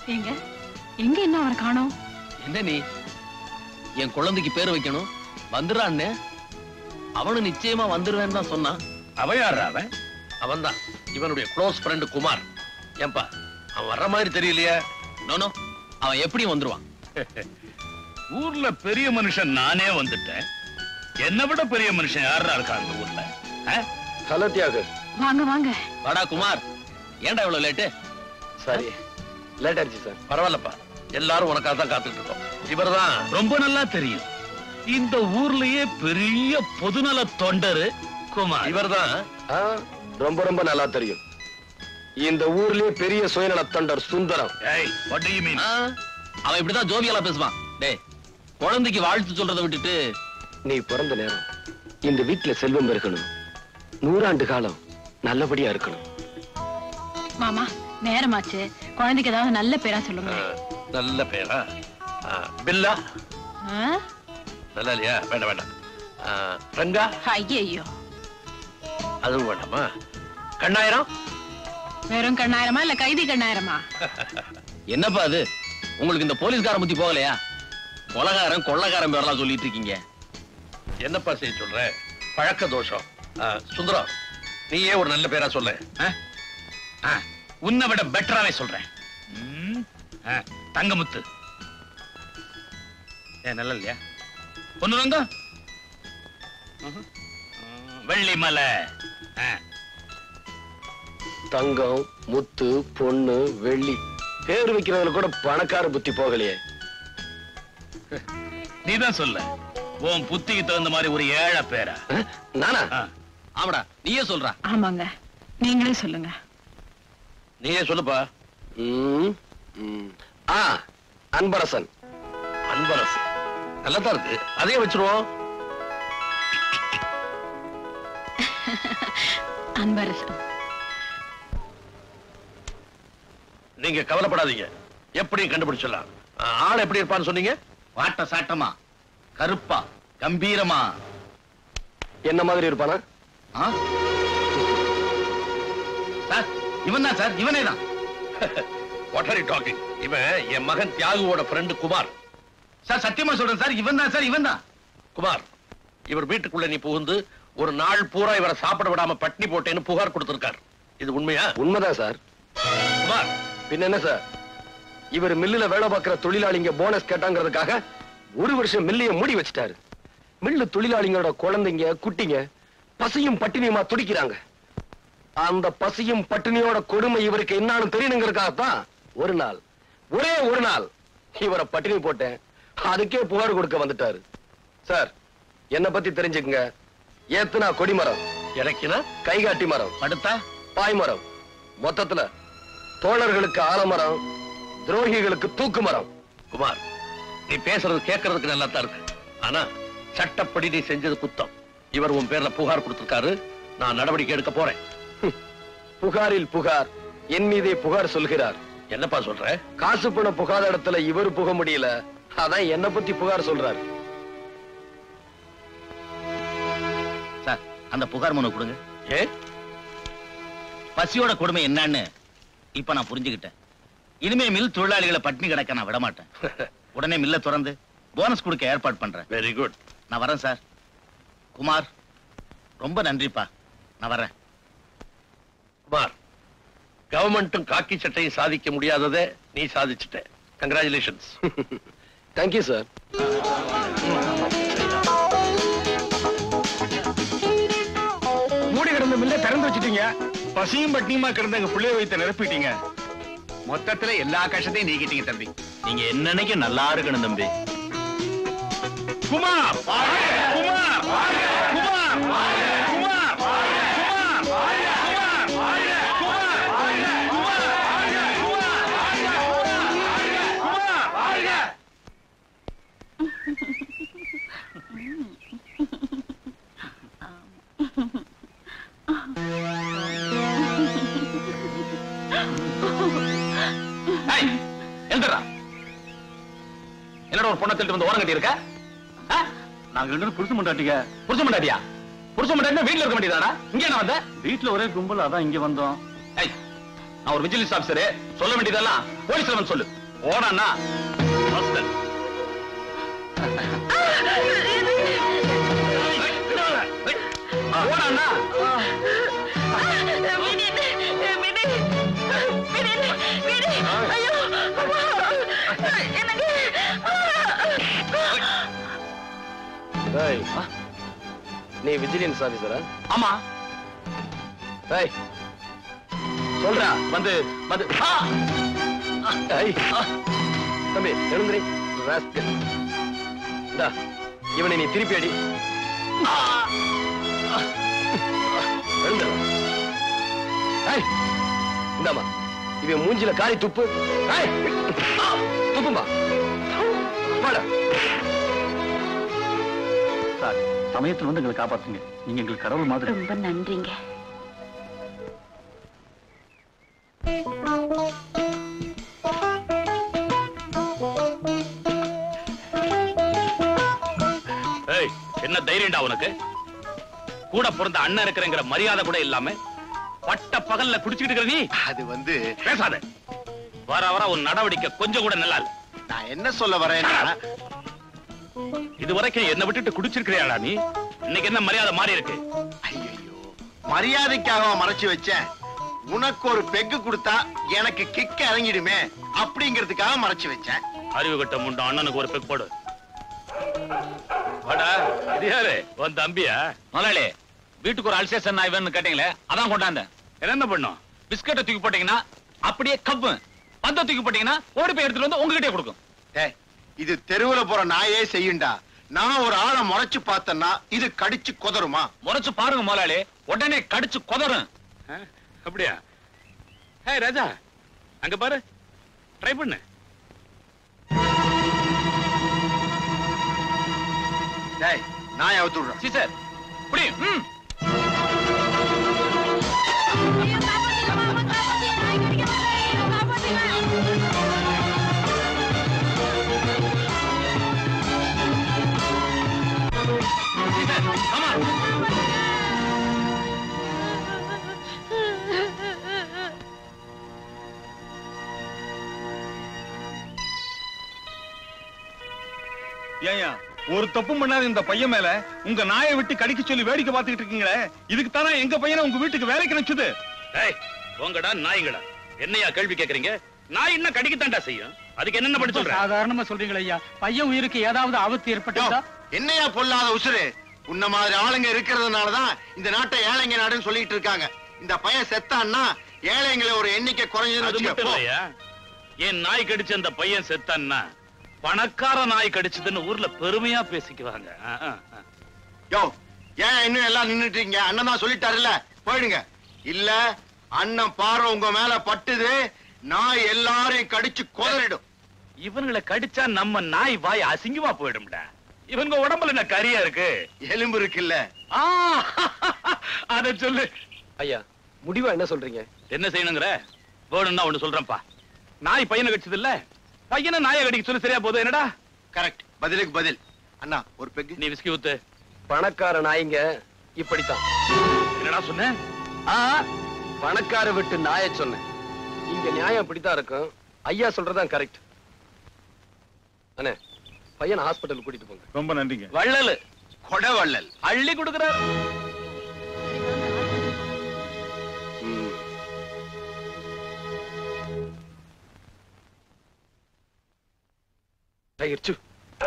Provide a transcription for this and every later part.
எங்க எங்க என்ன அவரை காணோம் என்ன நீ என் குழந்தைக்கு பேர் வைக்கணும் வந்துடுறான்னு அவனும் நிச்சயமா வந்துருவேன்னு தான் சொன்னான் அவன் யாரா அவன் அவன் தான் இவனுடைய க்ளோஸ் ஃப்ரெண்டு குமார் ஏன்பா அவன் வர்ற மாதிரி தெரியலையே நோனோ அவன் எப்படி வந்துருவான் ஊர்ல பெரிய மனுஷன் நானே வந்துட்டேன் என்னை விட பெரிய மனுஷன் யாரா இருக்கா அந்த ஊர்ல ஆ? ஹலோ தியாகு வாங்க வாங்க வாடா குமார் ஏன்டா இவ்வளவு லேட்டு சாரி லேட் ஆயிடுச்சு சார் பரவாயில்லப்பா எல்லாரும் உனக்காக தான் காத்துட்டு இருக்கோம் இவர்தான் ரொம்ப நல்லா தெரியும் இந்த ஊர்லயே பெரிய பொதுநல தொண்டரு குமார் இவர்தான் ஆ, ரொம்ப ரொம்ப நல்லா தெரியும் இந்த ஊர்லயே பெரிய சுயநல தொண்டர் சுந்தரம் ஏய் what do you mean ஆ, அவன் இப்படிதான் ஜோவியலா பேசுவான் டேய் குழந்தைக்கு வாழ்த்து சொல்றதை விட்டுட்டு நீ பிறந்த நேரம் இந்த வீட்டுல செல்வம் பெருகணும் நூறாண்டு காலம் நல்லபடியா இருக்கணும் மாமா நேரமாச்சு குழந்தைக்கு ஏதாவது நல்ல பேரா ஆ, சொல்லுங்க நல்ல பேரா ஆ, பில்லா ஆ? நல்லா இல்லையா வேண்டாம் வேண்டாம் ஆ, ரங்கா ஐயையோ அதுவும் வேண்டாமா கண்ணாயிரம் வெறும் கண்ணாயிரமா இல்ல கைதி கண்ணாயிரமா என்னப்பா அது உங்களுக்கு இந்த போலீஸ்காரன் புத்தி போகலையா கொலகாரன் கொள்ளக்காரன் பேரெல்லாம் சொல்லிட்டு இருக்கீங்க என்னப்பா செய்ய சொல்ற பழக்க தோஷம் ஆ, சுந்தரம் நீயே ஒரு நல்ல பேரா சொல்ல ஆ? ஆ, உன்னை விட பெட்டராவே சொல்றேன் ம், ஆ, தங்கமுத்து ஏன் நல்லா இல்லையா பொண்ணு ரங்க வெள்ளிமலை ஆ, தங்கம் முத்து பொண்ணு வெள்ளி பேர் வைக்கிறதுல கூட பணக்கார புத்தி போகலையே நீதான் சொல்ல உன் புத்திக்கு தகுந்த மாதிரி ஒரு ஏழை பேரா ஆ, நானா ஆ, ஆமாடா நீயே சொல்றா ஆமாங்க நீங்களே சொல்லுங்க நீயே சொல்லுப்பா ம், ம். ஆ அன்பரசன் அன்பரசு நல்லதா இருக்கு அதையே வச்சிருவோம் அன்பரசன் நீங்க கவலைப்படாதீங்க எப்படி கண்டுபிடிச்சிடலாம் ஆ, ஆள் எப்படி இருப்பான்னு சொன்னீங்க வாட்ட சாட்டமா கருப்பா கம்பீரமா என்ன மாதிரி இருப்பானா ஆ? சார் இவன் தான் சார் இவனே தான் வாட் ஆர் யூ டாக்கிங் இவன் என் மகன் தியாகுவோட ஃப்ரெண்டு குமார் சார் சத்தியமா சொல்றேன் சார் இவன் தான் சார் இவன் தான் குமார் இவர் வீட்டுக்குள்ள நீ புகுந்து ஒரு நாள் பூரா இவரை சாப்பிட விடாம பட்னி போட்டேன்னு புகார் கொடுத்திருக்கார் இது உண்மையா உண்மைதான் சார் குமார் பின்ன என்ன சார் இவர் மில்லுல வேலை பார்க்கிற தொழிலாளிங்க போனஸ் கேட்டாங்கிறதுக்காக ஒரு வருஷம் மில்லைய மூடி வச்சிட்டாரு மில்லு தொழிலாளிங்களோட குழந்தைங்க குட்டிங்க பசியும் பட்டினியுமா துடிக்கிறாங்க அந்த பசியும் பட்டினியோட கொடுமை இவருக்கு என்னாலும் தெரியணுங்கிறதுக்காகத்தான் ஒரு நாள் ஒரே ஒரு நாள் இவரை பட்டினி போட்டேன் அதுக்கே புகார் கொடுக்க வந்துட்டாரு சார் என்ன பத்தி தெரிஞ்சுக்குங்க ஏத்துனா கொடிமரம் எனக்குனா கைகாட்டி மரம் படுத்தா பாய்மரம் மொத்தத்துல தோழர்களுக்கு ஆலமரம் துரோகிகளுக்கு தூக்கு மரம் குமார் நீ பேசுறது கேட்கறதுக்கு நல்லா தான் இருக்கு ஆனா சட்டப்படி நீ செஞ்சது குத்தம் இவர் உன் பேர்ல புகார் கொடுத்திருக்காரு நான் நடவடிக்கை எடுக்க போறேன் புகாரில் புகார் என் மீதே புகார் சொல்கிறார் என்னப்பா சொல்ற காசு பணம் புகாத இடத்துல இவர் புக முடியல அதான் என்ன பத்தி புகார் சொல்றாரு சார் அந்த புகார் மனு கொடுங்க ஏ பசியோட கொடுமை என்னன்னு இப்ப நான் புரிஞ்சுக்கிட்டேன் இனிமே மில் தொழிலாளிகளை பட்டினி கிடக்க நான் விட மாட்டேன் உடனே மில்ல திறந்து போனஸ் கொடுக்க ஏற்பாடு பண்றேன் வெரி குட் நான் வரேன் சார் குமார் ரொம்ப நன்றிப்பா நான் வரேன் குமார் கவர்மெண்ட்டும் காக்கி சட்டையும் சாதிக்க முடியாததை நீ சாதிச்சுட்ட கங்க்ராச்சுலேஷன்ஸ் தேங்க்யூ சார் மூடி கிடந்த மில்ல திறந்து வச்சிட்டீங்க பசியும் பட்டினியுமா கிடந்த எங்க பிள்ளைய வைத்த நிரப்பிட்டீங்க மொத்தத்துல எல்லா கஷ்டத்தையும் நீக்கிட்டீங்க தம்பி நீங்க என்னன்னைக்கு நல்லா இருக்கணும் தம்பி குமார் குமார் குமார் குமார் குமார் ஏய், எழுந்துடுறா. என்னடா ஒரு பொண்ணை தள்ளிட்டு வந்து ஓரம் கட்டி இருக்க ஆ? நாங்க ரெண்டு புருஷ முண்டாட்டிங்க புருஷ மண்டாட்டியா புருஷ மண்டாட்டினா வீட்டுல இருக்க வேண்டியதாடா இங்க என்ன வந்த வீட்டுல ஒரே கும்பல் அதான் இங்க வந்தோம் ஏய், நான் ஒரு விஜிலன்ஸ் ஆபீசரு சொல்ல வேண்டியதெல்லாம் போலீஸ்ல வந்து சொல்லு ஓடாண்ணா மாஸ்டர் ஓடாண்ணா ஏய், நீ விஜிலன்ஸ் ஆபீசரா ஆமா ஏய் சொல்றா வந்து வந்து ஆ! ஏய் தம்பி எழுந்திரி ராஸ்கல் இந்தா இவனை நீ திருப்பி அடி எழுந்துரு ஏய் இந்தாமா இவன் மூஞ்சில காரி துப்பு ஏய் துப்புமா வாடா சார் சமயத்துல வந்து எங்களை காப்பாத்துங்க நீங்க எங்களுக்கு கடவுள் மாதிரி ரொம்ப நன்றிங்க ஏய் என்ன தைரியம்டா உனக்கு கூட பிறந்த அண்ணன் இருக்கிறங்கிற மரியாதை கூட இல்லாம பட்ட பகல்ல குடிச்சுக்கிட்டு இருக்கிற நீ அது வந்து பேசாத வர வர உன் நடவடிக்கை கொஞ்சம் கூட நல்லா இல்ல நான் என்ன சொல்ல வரேன்னா இது வரைக்கும் என்ன விட்டுட்டு குடிச்சிருக்கிறியாடா நீ இன்னைக்கு என்ன மரியாதை மாறி இருக்கு ஐயோ மரியாதைக்காக மறைச்சு வச்சேன் உனக்கு ஒரு பெக்கு கொடுத்தா எனக்கு கிக்க இறங்கிடுமே அப்படிங்கிறதுக்காக மறைச்சு வச்சேன் அறிவு கட்ட முண்டம் அண்ணனுக்கு ஒரு பெக் போடு வாடா இது யாரு உன் தம்பியா முதலாளி வீட்டுக்கு ஒரு அல்சேஷன் நான் வேணும்னு கேட்டீங்களே அதான் கொண்டாந்தேன் என்ன பண்ணும் பிஸ்கட்டை தூக்கி போட்டீங்கன்னா அப்படியே கப்பு பந்த தூக்கி போட்டீங்கன்னா ஓடி போய் எடுத்துட்டு வந்து உங்ககிட்டே கொடுக்கும் டேய், இது தெருவுல போற நாயே செய்யுண்டா நான் ஒரு ஆளை முறைச்சு பார்த்தேன்னா இது கடிச்சு குதறுமா முறைச்சு பாருங்க முதலாளி உடனே கடிச்சு குதறும் ஆ, அப்படியா ஹே ராஜா அங்க பாரு ட்ரை பண்ணு டேய் நான் அவுத்து விடுறேன் சி சார் புடி ம் சி சார் ஆமா ஏயா ஒரு தப்பு பண்ணாத இந்த பையன் மேல உங்க நாயை விட்டு கடிக்க சொல்லி வேடிக்கை பார்த்துக்கிட்டு இருக்கீங்களே இதுக்கு தானே எங்க பையனை உங்க வீட்டுக்கு வேலைக்கு நினைச்சது ஏய் போங்கடா நாய்களா என்னையா கேள்வி கேக்குறீங்க நாய் என்ன கடிக்கத்தான்டா செய்யும் அதுக்கு என்னென்ன பண்ண சொல்ற சாதாரணமா சொல்றீங்களா ஐயா பையன் உயிருக்கு ஏதாவது ஆபத்து யோ, ஏற்பட்டதா என்னையா பொல்லாத உசுரு உன்ன மாதிரி ஆளுங்க இருக்கிறதுனாலதான் இந்த நாட்டை ஏழைங்க நாடுன்னு சொல்லிட்டு இருக்காங்க இந்த பையன் செத்தான்னா ஏழைங்களை ஒரு எண்ணிக்கை குறைஞ்சதுன்னு அது வச்சுக்க, மட்டும் போ. இல்லையா என் நாய் கடிச்ச அந்த பையன் செத்தான்னா பணக்கார நாய் கடிச்சதுன்னு ஊர்ல பெருமையா பேசிக்குவாங்க ஆ, ஆ, ஆ. யோ ஏன் இன்னும் எல்லாம் நின்னுட்டு இருக்கீங்க அண்ணன் தான் சொல்லிட்டாருல்ல போயிடுங்க இல்ல அண்ணன் பார்வை உங்க மேல பட்டுது நான் எல்லாரையும் கடிச்சு குதறிடும் இவனுங்களை கடிச்சா நம்ம நாய் வாய் அசிங்கமா போயிடும்டா இவங்க உடம்புல என்ன கரியா இருக்கு எலும்பு இருக்குல்ல ஆ, அத சொல்லு ஐயா முடிவா என்ன சொல்றீங்க என்ன செய்யணுங்கிற வேணும்னா ஒண்ணு சொல்றேன்ப்பா நாய் பையனை கடிச்சது இல்ல பையனை நாயை கடிக்க சொல்லி சரியா போதும் என்னடா கரெக்ட் பதிலுக்கு பதில் அண்ணா ஒரு பெக்கு நீ விஸ்கி ஊத்து பணக்கார நாய்ங்க இப்படித்தான் என்னடா சொன்ன ஆ, பணக்கார விட்டு நாய சொன்னேன் இங்க நியாயம் இப்படித்தான் இருக்கும் ஐயா சொல்றதுதான் கரெக்ட் அண்ணே பையனை ஹாஸ்பிட்டல் கூட்டிட்டு போங்க ரொம்ப நன்றிங்க வள்ளலு கொடவள்ளல் அள்ளி கொடுக்குறாரு ம். டைகர் சு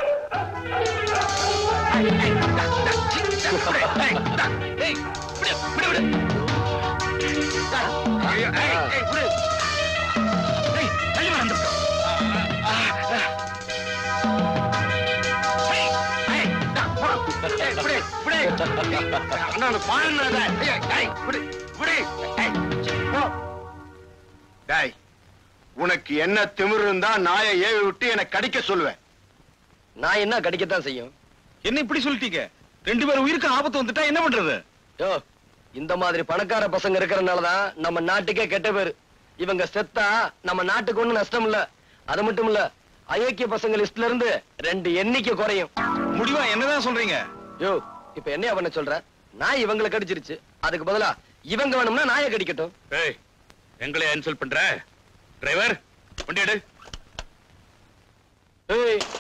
டேய் உனக்கு என்ன திமிரு இருந்தா நாயை ஏவி விட்டு என்னை கடிக்க சொல்லுவேன் நான் என்ன கடிக்கத்தான் செய்யும் என்ன இப்படி சொல்லிட்டீங்க ரெண்டு பேரும் உயிருக்கு ஆபத்து வந்துட்டா என்ன பண்றது யோ இந்த மாதிரி பணக்கார பசங்க இருக்கறனாலதான் நம்ம நாட்டுக்கே கெட்ட பேரு இவங்க செத்தா நம்ம நாட்டுக்கு ஒண்ணும் நஷ்டம் இல்ல அது மட்டும் இல்ல அயோக்கிய பசங்க லிஸ்ட்ல இருந்து ரெண்டு எண்ணிக்கை குறையும் முடிவா என்னதான் சொல்றீங்க யோ இப்ப என்னையா பண்ண சொல்ற நாய் இவங்களை கடிச்சிருச்சு அதுக்கு பதிலா இவங்க வேணும்னா நாயை கடிக்கட்டும் ஏய் எங்களையா இன்சல்ட் பண்ற டிரைவர் வண்டி எடு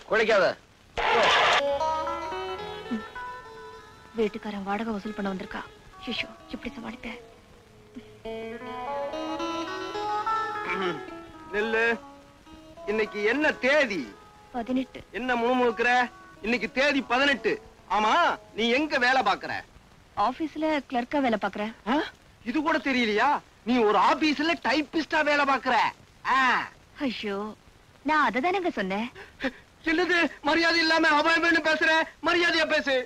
குழைக்காத வீட்டுக்காரன் வாடகை வசூல் பண்ண வந்திருக்கா ஷிஷோ எப்படி சமாளிப்பேன் நெல்லு இன்னைக்கு என்ன தேதி பதினெட்டு என்ன முணுமுணுக்கிற இன்னைக்கு தேதி பதினெட்டு ஆமா நீ எங்க வேலை பாக்குற ஆபீஸ்ல கிளர்க்கா வேலை பாக்குறேன் ஆ? இது கூட தெரியலையா நீ ஒரு ஆபீஸ்ல டைப்பிஸ்டா வேலை பாக்குற ஆ. ஐயோ நான் அதை தானங்க சொன்னேன் என்னது மரியாதை இல்லாம அவன் பேசுற மரியாதையா பேசு